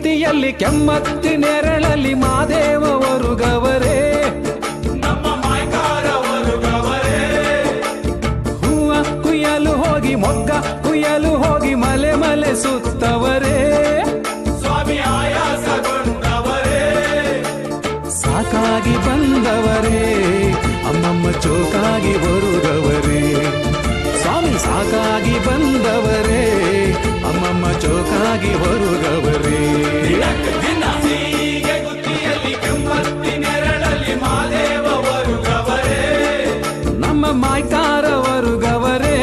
ಗುತ್ತಿಯಲ್ಲಿ ಕೆಮ್ಮತ್ತಿ ನೆರಳಲ್ಲಿ ಮಾದೇವರು ಗವರೇ ನಮ್ಮ ಮಾಯ್ಕಾರವರು ಗವರೇ ಹೂವ ಕುಯ್ಯಲು ಹೋಗಿ ಮೊಗ್ಗ ಕುಯ್ಯಲು ಹೋಗಿ ಮಲೆ ಮಲೆ ಸುತ್ತವರೇ ಸ್ವಾಮಿ ಆಯಾಸಗೊಂಡವರೇ ಸಾಕಾಗಿ ಬಂದವರೇ ಅಮ್ಮಮ್ಮ ಚೋಕಾಗಿ ಬರುಗವರೇ ಸ್ವಾಮಿ ಸಾಕಾಗಿ ಬಂದವರೇ ಅಮ್ಮಮ್ಮ ಚೋಕಾಗಿ ಬರುಗವರೇ ದಿನಕ್ಕ ದಿನ ಹೀಗೆ ಗುತ್ತಿಯಲ್ಲಿ ಕೆಮ್ಮತ್ತಿ ನೆರಳಲ್ಲಿ ಮಾದೇವರು ಗವರೇ ನಮ್ಮ ಮಾಯ್ಕಾರವರು ಗವರೇ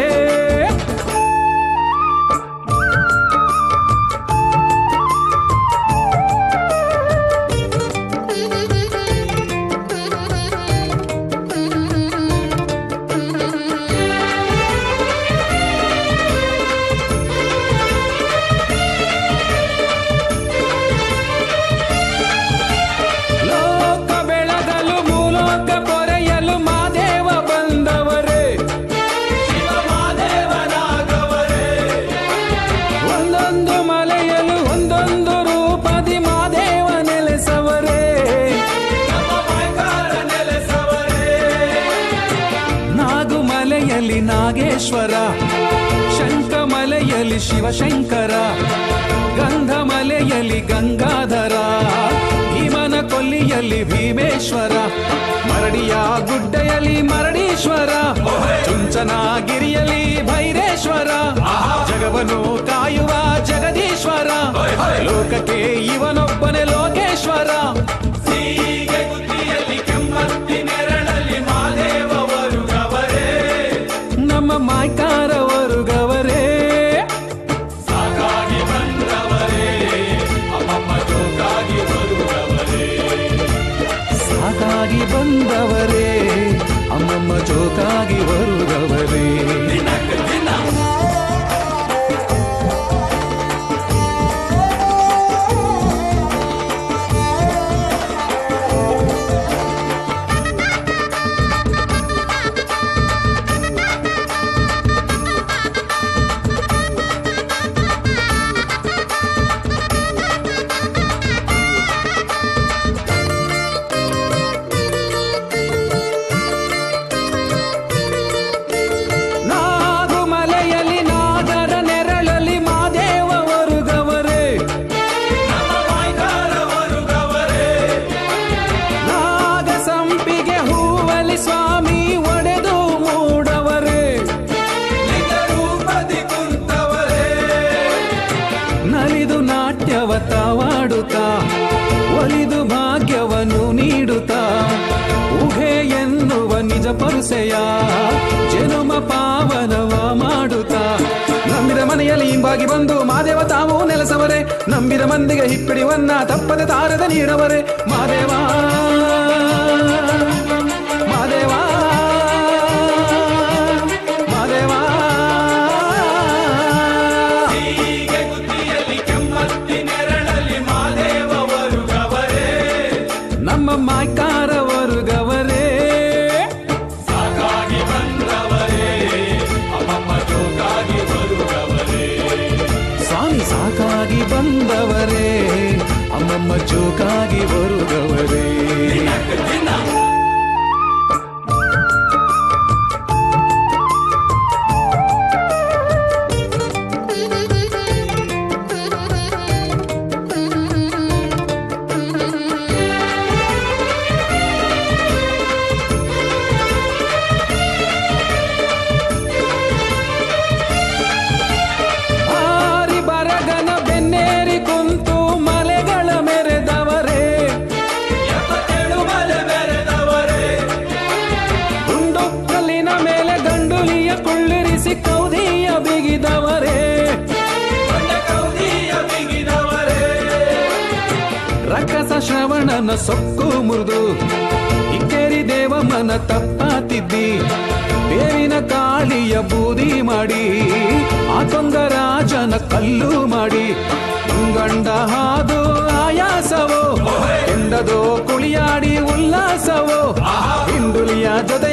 ಲೋಕ ಬೆಳಗಲು ಮೂಲೋಕ ಪೊರೆಯಲು ಮಾದೇವ ಬಂದವರೇ ಶಿವ ಮಾದೇವನಾಗವರೇ ಒಂದೊಂದು ಮಲೆಯಲು ಒಂದೊಂದು ರೂಪದಿ ಮಾದೇವ ನೆಲೆಸವರೇ ನಮ್ಮ ಮಾಯ್ಕಾರ ನೆಲೆಸವರೇ ನಾಗುಮಲೆಯಲ್ಲಿ ನಾಗೇಶ್ವರ ಶಂಖಮಲೆಯಲ್ಲಿ ಶಿವಶಂಕರ ಗಂಧಮಲೆಯಲ್ಲಿ ಗಂಗಾಧರ ಭೀಮನ ಕೊಲ್ಲಿಯಲ್ಲಿ ಭೀಮೇಶ್ವರ ಮರಡಿಯ ಗುಡ್ಡೆಯಲ್ಲಿ ಮರಡೀಶ್ವರ ಚುಂಚನಗಿರಿಯಲ್ಲಿ ಭೈರೇಶ್ವರ ಜಗವನ್ನು ಕಾಯುವ ಜಗದೀಶ್ವರ ಲೋಕಕ್ಕೆ ಇವನೊಬ್ಬನೇ ಲೋಕೇಶ್ವರ ಹೀಗೆ ಗುತ್ತಿಯಲ್ಲಿ ಕೆಮ್ಮತ್ತಿ ನೆರಳಲ್ಲಿ ಮಾದೇವರು ಗವರೇ ನಮ್ಮ ಮಾಯ್ಕಾರವರು ಗವರೇ ಸಾಕಾಗಿ ಬಂದವರೇ ಅಮ್ಮಮ್ಮ ಜೋಕಾಗಿ ಬರುವವರೇ ಸಾಕಾಗಿ ಬಂದವರೇ ಅಮ್ಮಮ್ಮ ಚೋಕಾಗಿ ಬರುಗವರೇ ದಿನಕ್ಕ ದಿನ ನಾಗುಮಲೆಯಲ್ಲಿ ನಾಗರ ನೆರಳಲ್ಲಿ ಮಾದೇವರು ಗವರೇ ನಮ್ಮ ಮಾಯ್ಕಾರವರು ಗವರೇ ನಾಗ ಸಂಪಿಗೆ ಹೂವಲಿ ಸ್ವಾಮಿ ಒಡೆದು ಮೂಡವರೇ ಲಿಂಗ ರೂಪದಿ ಕುಂತವರೇ ನಲಿದು ನಾಟ್ಯವ ತಾವಾಡುತ್ತಾ ಒಲಿದು ಭಾಗ್ಯವನ್ನು ನೀಡುತ್ತಾ ಉಘೆ ಎನ್ನುವ ನಿಜ ಪರುಸೆಯ ಜನುಮ ಪಾವನವ ಮಾಡುತ್ತಾ ನಂಬಿದ ಮನೆಯಲ್ಲಿ ಹಿಂಬಾಗಿ ಬಂದು ಮಾದೇವ ತಾವು ನೆಲೆಸವರೇ ನಂಬಿದ ಮಂದಿಗೆ ಹಿಪ್ಪಿಡಿವನ್ನ ತಪ್ಪದೆ ತಾರದ ನೀಡವರೇ ಮಾದೇವ ಮಾದೇವ ಮಾದೇವ ಹೀಗೆ ಗುತ್ತಿಯಲ್ಲಿ ಕೆಮ್ಮತ್ತಿ ನೆರಳಲ್ಲಿ ಮಾದೇವರು ಗವರೇ ನಮ್ಮ ಮಾಯ್ಕಾರವರು ಗವರೇ ಸಾಕಾಗಿ ಬಂದವರೇ ಅಮ್ಮಮ್ಮ ಜೋಕಾಗಿ ಬರುವವರೇ ಸ್ವಾಮಿ ಸಾಕಾಗಿ ಬಂದವರೇ ಅಮ್ಮಮ್ಮ ಚೋಕಾಗಿ ಬರುಗವರೇ ದಿನಕ್ಕ ದಿನ ಹಾರಿ ಬರಗನ ಬೆನ್ನೇರಿ ಕುಂತು ಮಲೆಗಳ ಮೆರೆದವರೇ ಎಪ್ಪತ್ತೇಳು ಮಲೆ ಮೆರೆದವರೇ ಗುಂಡು ಕಲ್ಲಿನ ಮೇಲೆ ಗಂಡುಲಿಯ ಕುಳ್ಳಿರಿಸಿ ಕೌದಿಯ ಬಿಗಿದವರೇ ಬಂಡ ಕೌದಿಯ ಬಿಗಿದವರೇ ರಕ್ಕಸ ಶ್ರವಣನ ಸೊಕ್ಕು ಮುರಿದು ಇಕ್ಕೇರಿ ದೇವಮ್ಮನ ತಪ್ಪಾತಿದ್ದಿ ಬೇವಿನ ಕಾಳಿಯ ಬೂದಿ ಮಾಡಿ ಆತೊಂಗ ರಾಜನ ಕಲ್ಲು ಮಾಡಿ ಗಂಡ ಹಾದು ಆಯಾಸವೋ ಕೆಂಡದೋ ಕುಳಿಯಾಡಿ ಉಲ್ಲಾಸವೋ ಹಿಂಡುಲಿಯ ಜೊತೆ